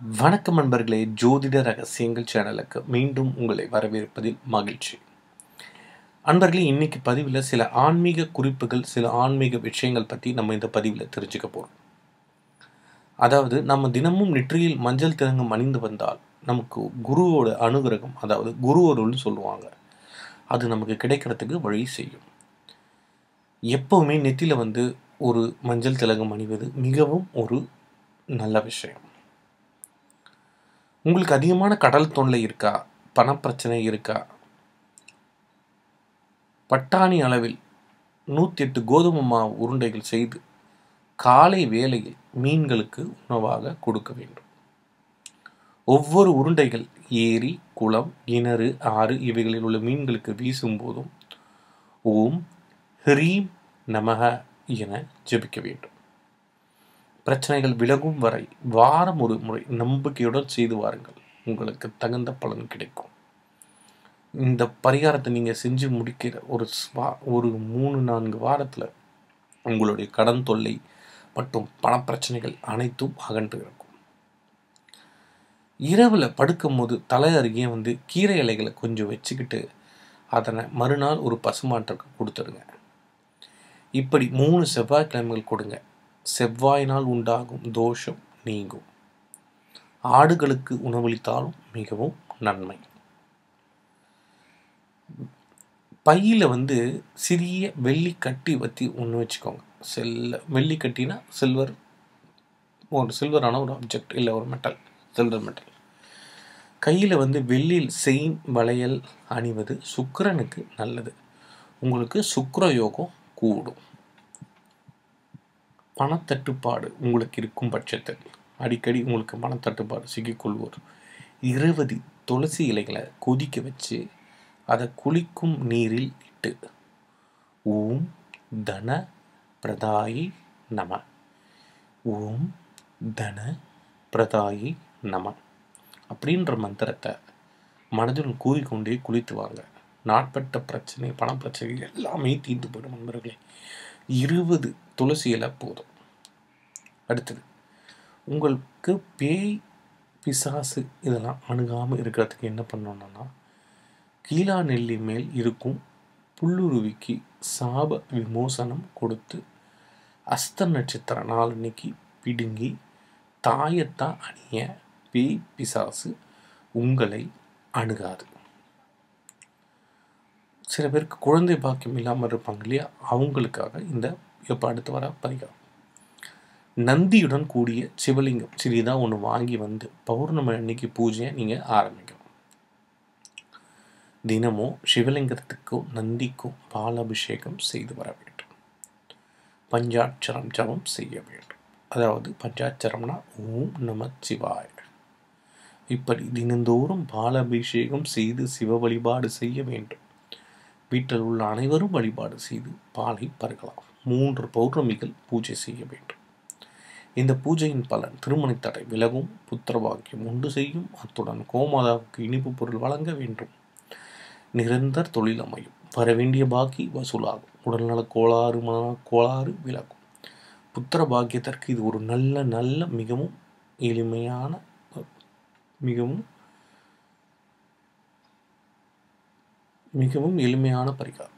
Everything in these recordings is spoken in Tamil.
வணக்கம் நண்பர்களே ஜோதிட ரகசியங்கள் சேனலுக்கு மீண்டும் உங்களை வரவேற்பதில் மகிழ்ச்சி அன்பர்களே இன்னைக்கு பதிவில் சில ஆன்மீக குறிப்புகள் சில ஆன்மீக விஷயங்கள் பற்றி நம்ம இந்த பதிவில் தெரிஞ்சுக்க போகிறோம் அதாவது நம்ம தினமும் நெற்றியில் மஞ்சள் திலங்கம் அணிந்து வந்தால் நமக்கு குருவோட அனுகிரகம் அதாவது குரு அருள்னு சொல்லுவாங்க அது நமக்கு கிடைக்கிறதுக்கு வழி செய்யும் எப்போவுமே நெத்தியில் வந்து ஒரு மஞ்சள் திலகம் அணிவது மிகவும் ஒரு நல்ல விஷயம் உங்களுக்கு அதிகமான கடல் தொல்லை இருக்கா பணப்பிரச்சனை இருக்கா பட்டாணி அளவில் நூற்றி எட்டு கோதுமை மாவு உருண்டைகள் செய்து காலை வேளையில் மீன்களுக்கு உணவாக கொடுக்க வேண்டும் ஒவ்வொரு உருண்டைகள் ஏரி குளம் கிணறு ஆறு இவைகளில் உள்ள மீன்களுக்கு வீசும் போதும் ஓம் ஹ்ரீம் நமக என ஜெபிக்க வேண்டும் பிரச்சனைகள் விலகும் வரை வாரம் ஒரு முறை நம்பிக்கையுடன் செய்து வாருங்கள் உங்களுக்கு தகுந்த பலன் கிடைக்கும் இந்த பரிகாரத்தை நீங்கள் செஞ்சு முடிக்கிற ஒரு ஸ்வா ஒரு மூணு நான்கு வாரத்தில் உங்களுடைய கடன் தொல்லை மற்றும் பணப்பிரச்சனைகள் அனைத்தும் அகன்று இருக்கும் இரவில் படுக்கும்போது தலை அருகே வந்து கீரை இலைகளை கொஞ்சம் வச்சுக்கிட்டு அதனை மறுநாள் ஒரு பசுமாட்டுக்கு கொடுத்துடுங்க இப்படி மூணு செவ்வாய்க்கிழமைகள் கொடுங்க செவ்வாயினால் உண்டாகும் தோஷம் நீங்கும் ஆடுகளுக்கு உணவளித்தாலும் மிகவும் நன்மை பையில் வந்து சிறிய வெள்ளி கட்டி வத்தி ஒன்று வச்சுக்கோங்க செல்ல வெள்ளி கட்டினா சில்வர் ஒரு சில்வரான ஒரு ஆப்ஜெக்ட் இல்லை ஒரு மெட்டல் சில்வர் மெட்டல் கையில் வந்து வெள்ளியில் செயின் வளையல் அணிவது சுக்கிரனுக்கு நல்லது உங்களுக்கு சுக்கிர யோகம் கூடும் பணத்தட்டுப்பாடு உங்களுக்கு இருக்கும் பட்சத்தில் அடிக்கடி உங்களுக்கு பணத்தட்டுப்பாடு சிக்கிக்கொள்வோர் இருபது துளசி இலைகளை கொதிக்க வச்சு அதை குளிக்கும் நீரில் இட்டு ஓம் தன பிரதாயி நம ஓம் தன பிரதாயி நம அப்படின்ற மந்திரத்தை மனதில் கூறிக்கொண்டே குளித்து வாங்க நாட்பட்ட பிரச்சனை பணப்பிரச்சனை எல்லாமே தீர்ந்து போயிடும் நண்பர்களே இருபது துளசி இலை போதும் அடுத்தது உங்களுக்கு பேய் பிசாசு இதெல்லாம் அணுகாமல் இருக்கிறதுக்கு என்ன பண்ணணும்னா கீழா நெல்லி மேல் இருக்கும் புல்லுருவிக்கு சாப விமோசனம் கொடுத்து அஸ்த நட்சத்திர நாள் அன்னைக்கு பிடுங்கி தாயத்தான் அணிய பேய் பிசாசு உங்களை அணுகாது சில பேருக்கு குழந்தை பாக்கியம் இல்லாமல் இருப்பாங்க இல்லையா அவங்களுக்காக இந்த இப்போ அடுத்து வர பரிகாரம் நந்தியுடன் கூடிய சிவலிங்கம் சிறிதாக ஒன்று வாங்கி வந்து பௌர்ணமி அன்னைக்கு பூஜையை நீங்கள் ஆரம்பிக்கணும் தினமும் சிவலிங்கத்துக்கும் நந்திக்கும் பாலாபிஷேகம் செய்து வர வேண்டும் பஞ்சாட்சரம் ஜபம் செய்ய வேண்டும் அதாவது பஞ்சாட்சரம்னா ஓம் நம சிவாய இப்படி தினந்தோறும் பாலாபிஷேகம் செய்து சிவ வழிபாடு செய்ய வேண்டும் வீட்டில் உள்ள அனைவரும் வழிபாடு செய்து பாலை பருகலாம் மூன்று பௌர்ணமிகள் பூஜை செய்ய வேண்டும் இந்த பூஜையின் பலன் திருமண தடை விலகும் புத்திரபாக்கியம் உண்டு செய்யும் அத்துடன் கோமாதாவுக்கு இனிப்பு பொருள் வழங்க வேண்டும் நிரந்தர் தொழில் அமையும் வர வேண்டிய பாக்கி வசூலாகும் உடல்நல கோளாறு மன கோளாறு விலகும் புத்திர பாக்கியத்திற்கு இது ஒரு நல்ல நல்ல மிகவும் எளிமையான மிகவும் மிகவும் எளிமையான பரிகாரம்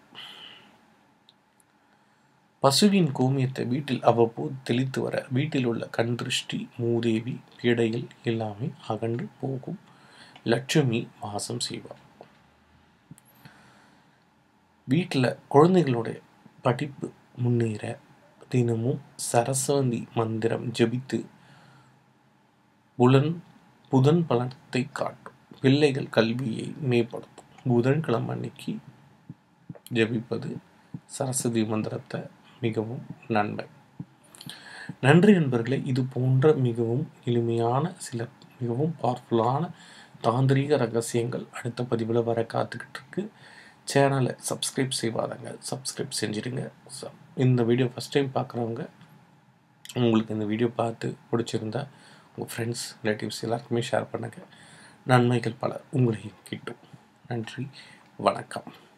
பசுவின் கோமியத்தை வீட்டில் அவ்வப்போது தெளித்து வர வீட்டில் உள்ள கண் திருஷ்டி மூதேவி பீடைகள் எல்லாமே அகன்று போகும் லட்சுமி வாசம் செய்வார் வீட்டில் குழந்தைகளுடைய படிப்பு முன்னேற தினமும் சரஸ்வதி மந்திரம் ஜபித்து புலன் புதன் பலனத்தை காட்டும் பிள்ளைகள் கல்வியை மேம்படுத்தும் புதன்கிழமை அன்னைக்கு ஜபிப்பது சரஸ்வதி மந்திரத்தை மிகவும் நன்மை நன்றி நண்பர்களே இது போன்ற மிகவும் எளிமையான சில மிகவும் பவர்ஃபுல்லான தாந்திரீக ரகசியங்கள் அடுத்த பதிவில் வர காத்துக்கிட்டு இருக்கு சேனலை சப்ஸ்கிரைப் செய்வாதங்க சப்ஸ்கிரைப் செஞ்சிடுங்க இந்த வீடியோ ஃபஸ்ட் டைம் பார்க்குறவங்க உங்களுக்கு இந்த வீடியோ பார்த்து பிடிச்சிருந்தா உங்கள் ஃப்ரெண்ட்ஸ் ரிலேட்டிவ்ஸ் எல்லாருக்குமே ஷேர் பண்ணுங்கள் நன்மைகள் பல உங்களையும் கிட்டும் நன்றி வணக்கம்